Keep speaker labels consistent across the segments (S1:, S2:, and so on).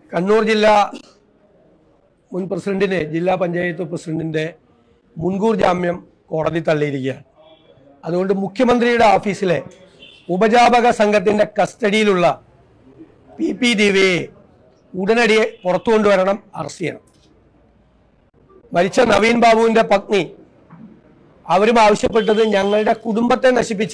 S1: കണ്ണൂർ ജില്ലാ മുൻ പ്രസിഡന്റിന് ജില്ലാ പഞ്ചായത്ത് പ്രസിഡന്റിന്റെ മുൻകൂർ ജാമ്യം കോടതി തള്ളിയിരിക്കുകയാണ് അതുകൊണ്ട് മുഖ്യമന്ത്രിയുടെ ഓഫീസിലെ ഉപജാപക സംഘത്തിന്റെ കസ്റ്റഡിയിലുള്ള പി പി ദിവ്യയെ ഉടനടി പുറത്തു കൊണ്ടുവരണം അറസ്റ്റ് ചെയ്യണം മരിച്ച നവീൻ ബാബുവിന്റെ പത്നി അവരും ആവശ്യപ്പെട്ടത് ഞങ്ങളുടെ കുടുംബത്തെ നശിപ്പിച്ച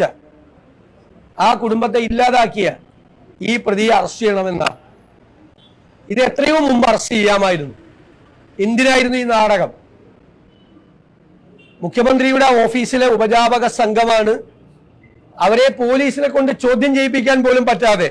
S1: ആ കുടുംബത്തെ ഇല്ലാതാക്കിയ ഈ പ്രതിയെ അറസ്റ്റ് ചെയ്യണമെന്നാണ് ഇത് എത്രയോ മുമ്പ് അറസ്റ്റ് ചെയ്യാമായിരുന്നു എന്തിനായിരുന്നു ഈ നാടകം മുഖ്യമന്ത്രിയുടെ ഓഫീസിലെ ഉപജാപക സംഘമാണ് അവരെ പോലീസിനെ കൊണ്ട് ചോദ്യം ചെയ്യിപ്പിക്കാൻ പോലും പറ്റാതെ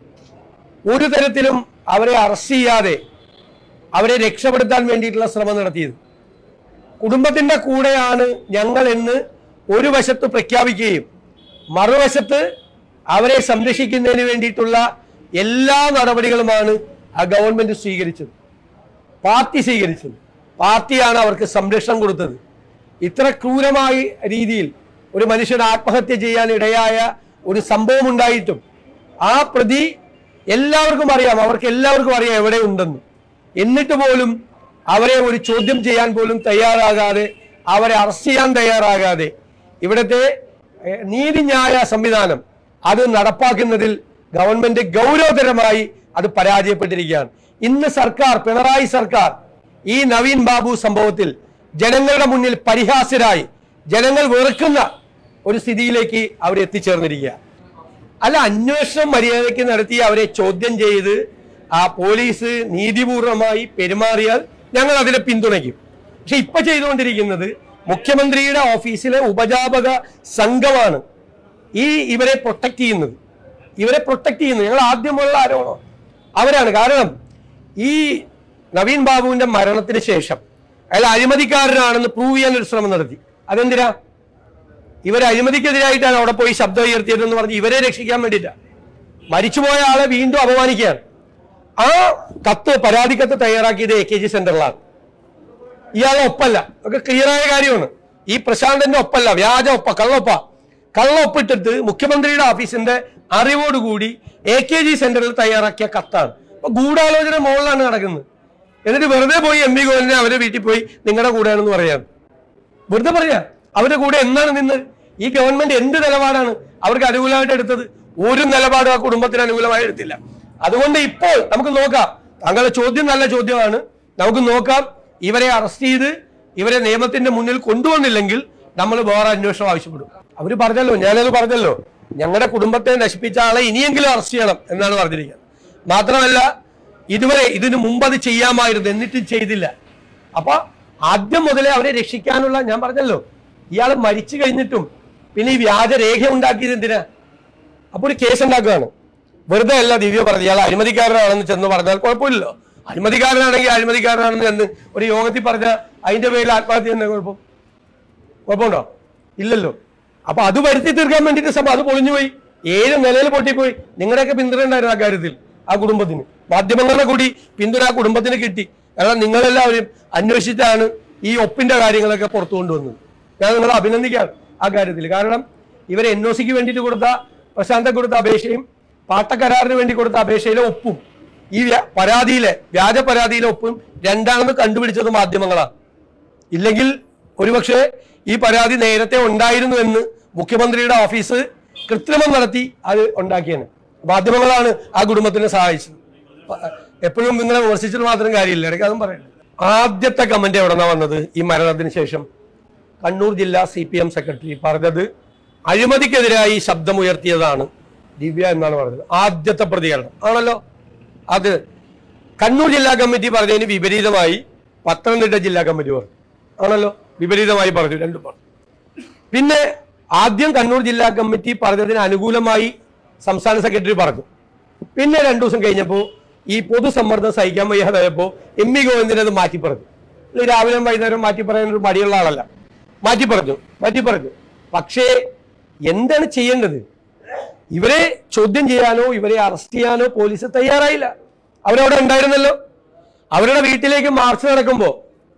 S1: ഒരു തരത്തിലും അവരെ അറസ്റ്റ് ചെയ്യാതെ അവരെ രക്ഷപ്പെടുത്താൻ വേണ്ടിയിട്ടുള്ള ശ്രമം നടത്തിയത് കുടുംബത്തിന്റെ കൂടെയാണ് ഞങ്ങൾ എന്ന് ഒരു വശത്ത് പ്രഖ്യാപിക്കുകയും മറുവശത്ത് അവരെ സംരക്ഷിക്കുന്നതിന് വേണ്ടിയിട്ടുള്ള എല്ലാ നടപടികളുമാണ് ആ ഗവൺമെന്റ് സ്വീകരിച്ചത് പാർട്ടി സ്വീകരിച്ചത് പാർട്ടിയാണ് അവർക്ക് സംരക്ഷണം കൊടുത്തത് ഇത്ര ക്രൂരമായ രീതിയിൽ ഒരു മനുഷ്യൻ ആത്മഹത്യ ചെയ്യാൻ ഇടയായ ഒരു സംഭവം ഉണ്ടായിട്ടും ആ പ്രതി എല്ലാവർക്കും അറിയാം അവർക്ക് എല്ലാവർക്കും അറിയാം എവിടെ ഉണ്ടെന്ന് എന്നിട്ട് പോലും അവരെ ഒരു ചോദ്യം ചെയ്യാൻ പോലും തയ്യാറാകാതെ അവരെ അറസ്റ്റ് ചെയ്യാൻ തയ്യാറാകാതെ ഇവിടുത്തെ ഏഹ്, നീതിന്യായ സംവിധാനം അത് നടപ്പാക്കുന്നതിൽ ഗവൺമെന്റ് ഗൗരവതരമായി അത് പരാജയപ്പെട്ടിരിക്കുകയാണ് ഇന്ന് സർക്കാർ പിണറായി സർക്കാർ ഈ നവീൻ ബാബു സംഭവത്തിൽ ജനങ്ങളുടെ മുന്നിൽ പരിഹാസ്യരായി ജനങ്ങൾ വെറുക്കുന്ന ഒരു സ്ഥിതിയിലേക്ക് അവർ എത്തിച്ചേർന്നിരിക്കുക അല്ല അന്വേഷണം മര്യാദയ്ക്ക് നടത്തി അവരെ ചോദ്യം ചെയ്ത് ആ പോലീസ് നീതിപൂർവമായി പെരുമാറിയാൽ ഞങ്ങൾ അതിനെ പിന്തുണയ്ക്കും പക്ഷെ ഇപ്പൊ ചെയ്തുകൊണ്ടിരിക്കുന്നത് മുഖ്യമന്ത്രിയുടെ ഓഫീസിലെ ഉപജാപക സംഘമാണ് ഈ ഇവരെ പ്രൊട്ടക്ട് ചെയ്യുന്നത് ഇവരെ പ്രൊട്ടക്ട് ചെയ്യുന്നത് ഞങ്ങൾ ആദ്യമുള്ള ആരോപണം അവരാണ് കാരണം ഈ നവീൻ ബാബുവിന്റെ മരണത്തിന് ശേഷം അയാൾ അഴിമതിക്കാരനാണെന്ന് പ്രൂവ് ചെയ്യാൻ ഒരു ശ്രമം നടത്തി അതെന്തിനാ ഇവർ അഴിമതിക്കെതിരായിട്ടാണ് അവിടെ പോയി ശബ്ദം ഉയർത്തിയതെന്ന് പറഞ്ഞ് ഇവരെ രക്ഷിക്കാൻ വേണ്ടിയിട്ടാണ് മരിച്ചുപോയ ആളെ വീണ്ടും അപമാനിക്കുകയാണ് ആ കത്ത് പരാതി കത്ത് തയ്യാറാക്കിയത് എ കെ ജി സെന്ററിലാണ് ഇയാളെ ഒപ്പല്ല ഒക്കെ ക്ലിയറായ കാര്യമാണ് ഈ പ്രശാന്തന്റെ ഒപ്പല്ല വ്യാജ ഒപ്പ കള്ളൊപ്പ കള്ളൊപ്പിട്ടിട്ട് മുഖ്യമന്ത്രിയുടെ ഓഫീസിന്റെ അറിവോടുകൂടി എ കെ ജി സെന്ററിൽ തയ്യാറാക്കിയ കത്താണ് അപ്പൊ ഗൂഢാലോചന മുകളിലാണ് നടക്കുന്നത് എന്നിട്ട് വെറുതെ പോയി എം പി ഗോവിന്ദനെ അവരെ വീട്ടിൽ പോയി നിങ്ങളുടെ കൂടെയാണെന്ന് പറയാം വെറുതെ പറയാ അവരുടെ കൂടെ എന്നാണ് നിന്ന് ഈ ഗവൺമെന്റ് എന്ത് നിലപാടാണ് അവർക്ക് അനുകൂലമായിട്ട് എടുത്തത് ഒരു നിലപാടും ആ കുടുംബത്തിന് അനുകൂലമായി എടുത്തില്ല അതുകൊണ്ട് ഇപ്പോൾ നമുക്ക് നോക്കാം താങ്കളുടെ ചോദ്യം നല്ല ചോദ്യമാണ് നമുക്ക് നോക്കാം ഇവരെ അറസ്റ്റ് ചെയ്ത് ഇവരെ നിയമത്തിന്റെ മുന്നിൽ കൊണ്ടുവന്നില്ലെങ്കിൽ നമ്മൾ വേറെ അന്വേഷണം ആവശ്യപ്പെടും അവര് പറഞ്ഞല്ലോ ഞാനത് പറഞ്ഞല്ലോ ഞങ്ങളുടെ കുടുംബത്തെ നശിപ്പിച്ച ആളെ ഇനിയെങ്കിലും അറസ്റ്റ് ചെയ്യണം എന്നാണ് പറഞ്ഞിരിക്കുന്നത് മാത്രമല്ല ഇതുവരെ ഇതിനു മുമ്പ് അത് ചെയ്യാമായിരുന്നു എന്നിട്ടും ചെയ്തില്ല അപ്പൊ ആദ്യം മുതലേ അവരെ രക്ഷിക്കാനുള്ള ഞാൻ പറഞ്ഞല്ലോ ഇയാൾ മരിച്ചു കഴിഞ്ഞിട്ടും പിന്നെ ഈ വ്യാജ രേഖ ഉണ്ടാക്കിയത് എന്തിനാ അപ്പൊ ഒരു കേസ് ഉണ്ടാക്കുകയാണ് വെറുതെ അല്ല ദിവ്യ പറഞ്ഞു ഇയാൾ അഴിമതിക്കാരനാണെന്ന് ചെന്ന് പറഞ്ഞാൽ കുഴപ്പമില്ലല്ലോ അഴിമതിക്കാരനാണെങ്കിൽ അഴിമതിക്കാരനാണെന്ന് ചെന്ന് ഒരു യോഗത്തിൽ പറഞ്ഞ അതിന്റെ പേരിൽ ആത്മഹത്യ ചെയ്യുന്ന കുഴപ്പം കുഴപ്പമുണ്ടോ ഇല്ലല്ലോ അപ്പൊ അത് വരുത്തി തീർക്കാൻ വേണ്ടിയിട്ട് സഭ അത് പൊളിഞ്ഞുപോയി ഏഴ് നിലയിൽ പൊട്ടിപ്പോയി നിങ്ങളുടെയൊക്കെ പിന്തുണ ഉണ്ടായിരുന്നു ആ കാര്യത്തിൽ ആ കുടുംബത്തിന് മാധ്യമങ്ങളുടെ കൂടി പിന്തുണ ആ കുടുംബത്തിന് കിട്ടി കാരണം നിങ്ങളെല്ലാവരും അന്വേഷിച്ചാണ് ഈ ഒപ്പിന്റെ കാര്യങ്ങളൊക്കെ പുറത്തു കൊണ്ടുവന്നത് ഞാൻ നിങ്ങളെ അഭിനന്ദിക്കാം ആ കാര്യത്തിൽ കാരണം ഇവരെ എൻ ഒ സിക്ക് വേണ്ടിയിട്ട് കൊടുത്ത പ്രശാന്ത കൊടുത്ത അപേക്ഷയും പാട്ടക്കരാറിന് വേണ്ടി കൊടുത്ത അപേക്ഷയിലെ ഒപ്പും ഈ വ്യ- പരാതിയിലെ വ്യാജ പരാതിയിലെ ഒപ്പും രണ്ടാണെന്ന് കണ്ടുപിടിച്ചത് മാധ്യമങ്ങളാണ് ഇല്ലെങ്കിൽ ഒരുപക്ഷെ ഈ പരാതി നേരത്തെ ഉണ്ടായിരുന്നു എന്ന് മുഖ്യമന്ത്രിയുടെ ഓഫീസ് കൃത്രിമം നടത്തി അത് ഉണ്ടാക്കിയാണ് മാധ്യമങ്ങളാണ് ആ കുടുംബത്തിനെ സഹായിച്ചത് എപ്പോഴും നിങ്ങളെ വിമർശിച്ചിട്ട് മാത്രം കാര്യമില്ല ഇടയ്ക്ക് അതും പറയണം ആദ്യത്തെ കമന്റ് എവിടെന്നാ വന്നത് ഈ മരണത്തിന് ശേഷം കണ്ണൂർ ജില്ലാ സി പി എം സെക്രട്ടറി പറഞ്ഞത് അഴിമതിക്കെതിരായി ശബ്ദമുയർത്തിയതാണ് ദിവ്യ എന്നാണ് പറഞ്ഞത് ആദ്യത്തെ പ്രതികരണം ആണല്ലോ അത് കണ്ണൂർ ജില്ലാ കമ്മിറ്റി പറഞ്ഞതിന് വിപരീതമായി പത്തനംതിട്ട ജില്ലാ കമ്മിറ്റി പറഞ്ഞു ആണല്ലോ വിപരീതമായി പറഞ്ഞു രണ്ടും പറഞ്ഞു പിന്നെ ആദ്യം കണ്ണൂർ ജില്ലാ കമ്മിറ്റി പറഞ്ഞതിന് അനുകൂലമായി സംസ്ഥാന സെക്രട്ടറി പറഞ്ഞു പിന്നെ രണ്ടു ദിവസം കഴിഞ്ഞപ്പോൾ ഈ പൊതുസമ്മർദ്ദം സഹിക്കാൻ വയ്യാതായപ്പോൾ എം വി ഗോവിന്ദൻ അത് മാറ്റി പറഞ്ഞു ഇത് രാവിലെ വൈകുന്നേരം മാറ്റി പറയാൻ ഒരു മടിയുള്ള ആളല്ല മാറ്റി പറഞ്ഞു മാറ്റി പറഞ്ഞു പക്ഷേ എന്താണ് ചെയ്യേണ്ടത് ഇവരെ ചോദ്യം ചെയ്യാനോ ഇവരെ അറസ്റ്റ് ചെയ്യാനോ പോലീസ് തയ്യാറായില്ല അവരവിടെ ഉണ്ടായിരുന്നല്ലോ അവരുടെ വീട്ടിലേക്ക് മാർച്ച് നടക്കുമ്പോൾ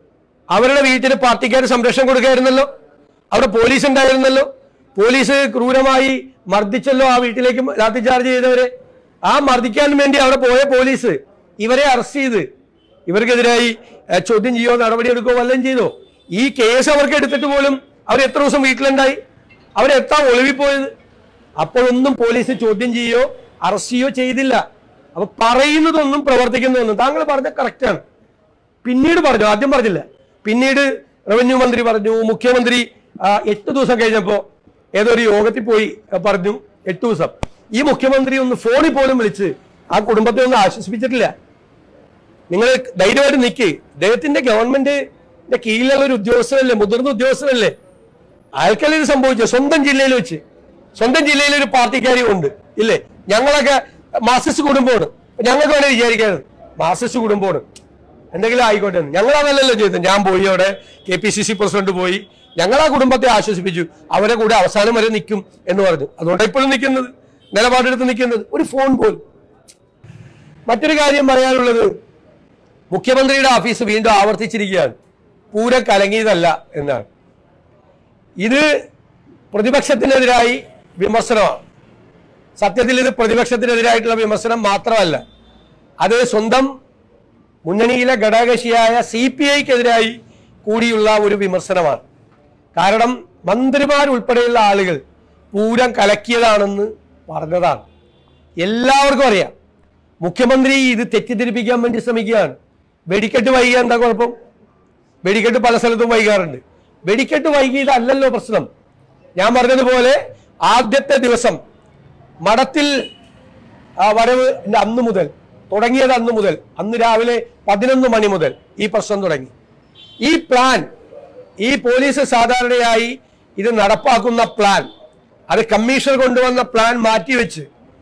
S1: അവരുടെ വീട്ടിൽ പാർട്ടിക്കാർ സംരക്ഷണം കൊടുക്കായിരുന്നല്ലോ അവിടെ പോലീസ് ഉണ്ടായിരുന്നല്ലോ പോലീസ് ക്രൂരമായി മർദ്ദിച്ചല്ലോ ആ വീട്ടിലേക്ക് ലാത്തി ചാർജ് ചെയ്തവരെ ആ മർദ്ദിക്കാൻ വേണ്ടി അവിടെ പോയ പോലീസ് ഇവരെ അറസ്റ്റ് ചെയ്ത് ഇവർക്കെതിരായി ഏഹ്, ചോദ്യം ചെയ്യോ നടപടിയെടുക്കുകയോ വല്ലതും ചെയ്തോ ഈ കേസ് അവർക്ക് എടുത്തിട്ട് പോലും അവർ എത്ര ദിവസം വീട്ടിലുണ്ടായി അവരെത്താ ഒളിവിപ്പോയത് അപ്പോഴൊന്നും പോലീസ് ചോദ്യം ചെയ്യോ അറസ്റ്റ് ചെയ്യോ ചെയ്തില്ല അപ്പൊ പറയുന്നതൊന്നും പ്രവർത്തിക്കുന്നതൊന്നും താങ്കൾ പറഞ്ഞ കറക്റ്റാണ് പിന്നീട് പറഞ്ഞു ആദ്യം പറഞ്ഞില്ല പിന്നീട് റവന്യൂ മന്ത്രി പറഞ്ഞു മുഖ്യമന്ത്രി ആ, എട്ട് ദിവസം കഴിഞ്ഞപ്പോ ഏതോ ഒരു യോഗത്തിൽ പോയി ആ, പറഞ്ഞു എട്ട് ദിവസം ഈ മുഖ്യമന്ത്രി ഒന്ന് ഫോണിൽ പോലും വിളിച്ച് ആ കുടുംബത്തെ ഒന്ന് ആശ്വസിപ്പിച്ചിട്ടില്ല നിങ്ങൾ ധൈര്യമായിട്ട് നിൽക്ക് ഇദ്ദേഹത്തിന്റെ ഗവൺമെന്റിന്റെ കീഴിലുള്ള ഒരു ഉദ്യോഗസ്ഥനല്ലേ മുതിർന്ന ഉദ്യോഗസ്ഥനല്ലേ അയാൾക്കല്ലേ ഇത് സംഭവിച്ചത് സ്വന്തം ജില്ലയിൽ വെച്ച് സ്വന്തം ജില്ലയിൽ ഒരു പാർട്ടിക്കാരും ഉണ്ട് ഇല്ലേ ഞങ്ങളൊക്കെ മാർസിസ്റ്റ് കുടുംബമാണ് ഞങ്ങൾക്ക് വേണേ വിചാരിക്കാറ് മാർസിസ്റ്റ് കുടുംബമാണ് എന്തെങ്കിലും ആയിക്കോട്ടെ എന്ന്. ഞങ്ങൾ അതല്ലല്ലോ ചെയ്തത് ഞാൻ പോയി അവിടെ K P C C president പോയി ഞങ്ങൾ ആ കുടുംബത്തെ ആശ്വസിപ്പിച്ചു അവരെ കൂടെ അവസാനം വരെ നിൽക്കും എന്ന് പറഞ്ഞു അതുകൊണ്ടാണ് ഇപ്പോഴും നിൽക്കുന്നത് നിലപാടെടുത്ത് നിൽക്കുന്നത് ഒരു ഫോൺ പോലും മറ്റൊരു കാര്യം പറയാനുള്ളത് മുഖ്യമന്ത്രിയുടെ ഓഫീസ് വീണ്ടും ആവർത്തിച്ചിരിക്കുകയാണ് പൂരം കലങ്ങിയതല്ല എന്നാണ് ഇത് പ്രതിപക്ഷത്തിനെതിരായി വിമർശനമാണ് സത്യത്തിൽ ഇത് പ്രതിപക്ഷത്തിനെതിരായിട്ടുള്ള വിമർശനം മാത്രമല്ല അത് സ്വന്തം മുന്നണിയിലെ ഘടകകക്ഷിയായ സി പി ഐക്കെതിരായി കൂടിയുള്ള ഒരു വിമർശനമാണ് കാരണം മന്ത്രിമാരുൾപ്പെടെയുള്ള ആളുകൾ പൂരം കലക്കിയതാണെന്ന് പറഞ്ഞതാണ് എല്ലാവർക്കും അറിയാം മുഖ്യമന്ത്രി ഇത് തെറ്റിദ്ധരിപ്പിക്കാൻ വേണ്ടി ശ്രമിക്കുകയാണ് വെടിക്കെട്ട് വൈകിയാൽ എന്താ കുഴപ്പം വെടിക്കെട്ട് പല സ്ഥലത്തും വൈകാറുണ്ട് വെടിക്കെട്ട് വൈകിയതല്ലല്ലോ പ്രശ്നം ഞാൻ പറഞ്ഞതുപോലെ ആദ്യത്തെ ദിവസം മഠത്തിൽ ആ വരവ് അന്ന് മുതൽ തുടങ്ങിയത് അന്ന് മുതൽ അന്ന് രാവിലെ പതിനൊന്ന് മണി മുതൽ ഈ പ്രശ്നം തുടങ്ങി ഈ പ്ലാൻ ഈ പോലീസ് സാധാരണയായി ഇത് നടപ്പാക്കുന്ന പ്ലാൻ അത് കമ്മീഷൻ കൊണ്ടുവന്ന പ്ലാൻ മാറ്റിവെച്ച്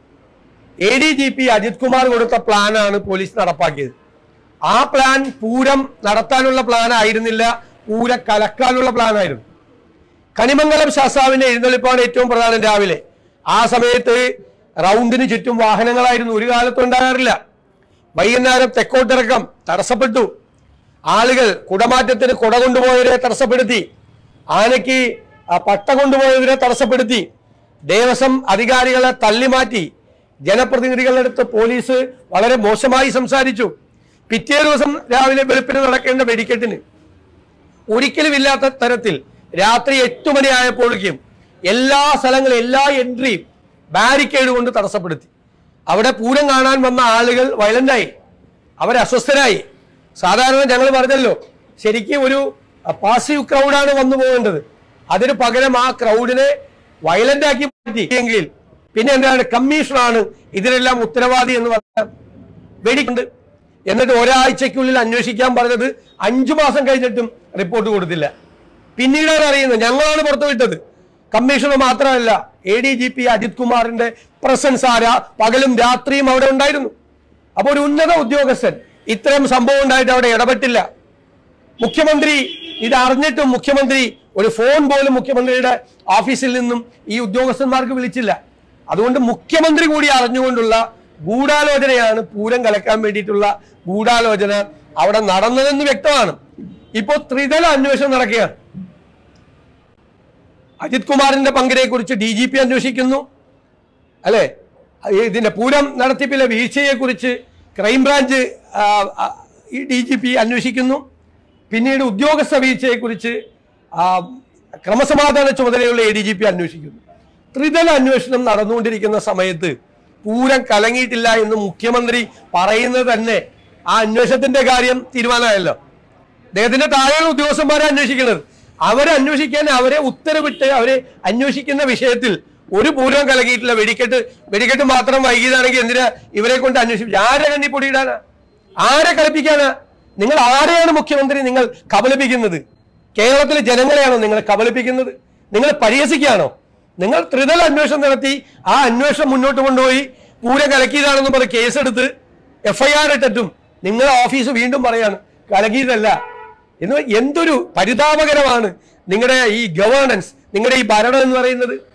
S1: A D G P Ajith Kumar കൊടുത്ത പ്ലാനാണ് പോലീസ് നടപ്പാക്കിയത് ആ പ്ലാൻ പൂരം നടത്താനുള്ള പ്ലാൻ ആയിരുന്നില്ല പൂര കലക്കാനുള്ള പ്ലാൻ ആയിരുന്നു കണിമംഗലം ശാസ്താവിന്റെ എഴുന്നള്ളിപ്പാണ് ഏറ്റവും പ്രധാനം രാവിലെ ആ സമയത്ത് റൗണ്ടിന് ചുറ്റും വാഹനങ്ങളായിരുന്നു ഒരു കാലത്തും ഉണ്ടാകാറില്ല വൈകുന്നേരം തെക്കോട്ടിറക്കം തടസ്സപ്പെട്ടു ആളുകൾ കുടമാറ്റത്തിന് കുട കൊണ്ടുപോയവരെ തടസ്സപ്പെടുത്തി ആനയ്ക്ക് ആ പട്ട കൊണ്ടുപോയവരെ തടസ്സപ്പെടുത്തി ദേവസ്വം അധികാരികളെ തള്ളിമാറ്റി ജനപ്രതിനിധികളുടെ അടുത്ത് പോലീസ് വളരെ മോശമായി സംസാരിച്ചു പിറ്റേ ദിവസം രാവിലെ വെളുപ്പിന് നടക്കേണ്ട വെടിക്കെട്ടിന് ഒരിക്കലും ഇല്ലാത്ത തരത്തിൽ രാത്രി എട്ട് മണി ആയപ്പോഴേക്കും എല്ലാ സ്ഥലങ്ങളും എല്ലാ എൻട്രിയും ബാരിക്കേഡ് കൊണ്ട് തടസ്സപ്പെടുത്തി അവിടെ പൂരം കാണാൻ വന്ന ആളുകൾ വയലന്റായി അവർ അസ്വസ്ഥരായി സാധാരണ ഞങ്ങൾ പറഞ്ഞല്ലോ ശരിക്കും ഒരു പാസീവ് ക്രൗഡാണ് വന്നു പോകേണ്ടത് അതിന് പകരം ആ ക്രൗഡിനെ വയലന്റ് ആക്കി മാറ്റിയെങ്കിൽ പിന്നെ എന്താണ് കമ്മീഷനാണ് ഇതിനെല്ലാം ഉത്തരവാദി എന്ന് പറഞ്ഞാൽ വെടിക്കുണ്ട് എന്നിട്ട് ഒരാഴ്ചക്കുള്ളിൽ അന്വേഷിക്കാൻ പറഞ്ഞത് അഞ്ചു മാസം കഴിഞ്ഞിട്ടും റിപ്പോർട്ട് കൊടുത്തില്ല പിന്നീടാണ് അറിയുന്നത് ഞങ്ങളാണ് പുറത്തുവിട്ടത് കമ്മീഷണർ മാത്രമല്ല A D G P Ajith കുമാറിന്റെ പ്രസൻസ് ആരാ പകലും രാത്രിയും അവിടെ ഉണ്ടായിരുന്നു അപ്പോൾ ഒരു ഉന്നത ഉദ്യോഗസ്ഥൻ ഇത്തരം സംഭവം ഉണ്ടായിട്ട് അവിടെ ഇടപെട്ടില്ല മുഖ്യമന്ത്രി ഇത് അറിഞ്ഞിട്ടും മുഖ്യമന്ത്രി ഒരു ഫോൺ പോലും മുഖ്യമന്ത്രിയുടെ ഓഫീസിൽ നിന്നും ഈ ഉദ്യോഗസ്ഥന്മാർക്ക് വിളിച്ചില്ല അതുകൊണ്ട് മുഖ്യമന്ത്രി കൂടി അറിഞ്ഞുകൊണ്ടുള്ള ഗൂഢാലോചനയാണ് പൂരം കലക്കാൻ വേണ്ടിയിട്ടുള്ള ഗൂഢാലോചന അവിടെ നടന്നതെന്ന് വ്യക്തമാണ് ഇപ്പോൾ ത്രിതല അന്വേഷണം നടക്കുകയാണ് അജിത് കുമാറിന്റെ പങ്കിനെ കുറിച്ച് ഡി ജി പി അന്വേഷിക്കുന്നു അല്ലെ ഇതിന്റെ പൂരം നടത്തിപ്പിലെ വീഴ്ചയെക്കുറിച്ച് ക്രൈംബ്രാഞ്ച് ഈ ഡി ജി പി അന്വേഷിക്കുന്നു പിന്നീട് ഉദ്യോഗസ്ഥ വീഴ്ചയെക്കുറിച്ച് ആ, ക്രമസമാധാന ചുമതലയുള്ള എ ഡി ജി പി അന്വേഷിക്കുന്നു ത്രിതല അന്വേഷണം നടന്നുകൊണ്ടിരിക്കുന്ന സമയത്ത് പൂരം കലങ്ങിയിട്ടില്ല എന്ന് മുഖ്യമന്ത്രി പറയുന്നത് തന്നെ ആ അന്വേഷണത്തിന്റെ കാര്യം തീരുമാനമായല്ലോ അദ്ദേഹത്തിന്റെ താഴെയുള്ള ഉദ്യോഗസ്ഥന്മാരെ അന്വേഷിക്കുന്നത് അവരെ അന്വേഷിക്കാൻ അവരെ ഉത്തരവിട്ട് അവരെ അന്വേഷിക്കുന്ന വിഷയത്തിൽ ഒരു പൂരവും കലകിയിട്ടില്ല വെടിക്കെട്ട് വെടിക്കെട്ട് മാത്രം വൈകിയതാണെങ്കിൽ എന്തിനാ ഇവരെ കൊണ്ട് അന്വേഷിപ്പിച്ചു ആരെ കണ്ണി പൊടിയിടാനാ ആരെ കളിപ്പിക്കാനാ നിങ്ങൾ ആരെയാണ് മുഖ്യമന്ത്രി നിങ്ങൾ കബളിപ്പിക്കുന്നത് കേരളത്തിലെ ജനങ്ങളെയാണോ നിങ്ങൾ കബളിപ്പിക്കുന്നത് നിങ്ങൾ പരിഹസിക്കുകയാണോ നിങ്ങൾ ത്രിതല അന്വേഷണം നടത്തി ആ അന്വേഷണം മുന്നോട്ട് കൊണ്ടുപോയി പൂരം കലക്കിയതാണെന്ന് പറഞ്ഞ് കേസെടുത്ത് എഫ്ഐആർ ഇട്ടിട്ടും നിങ്ങളുടെ ഓഫീസ് വീണ്ടും പറയാണ് കലകിയതല്ല എന്ന് എന്തൊരു പരിതാപകരമാണ് നിങ്ങളുടെ ഈ ഗവേണൻസ് നിങ്ങളുടെ ഈ ഭരണം എന്ന് പറയുന്നത്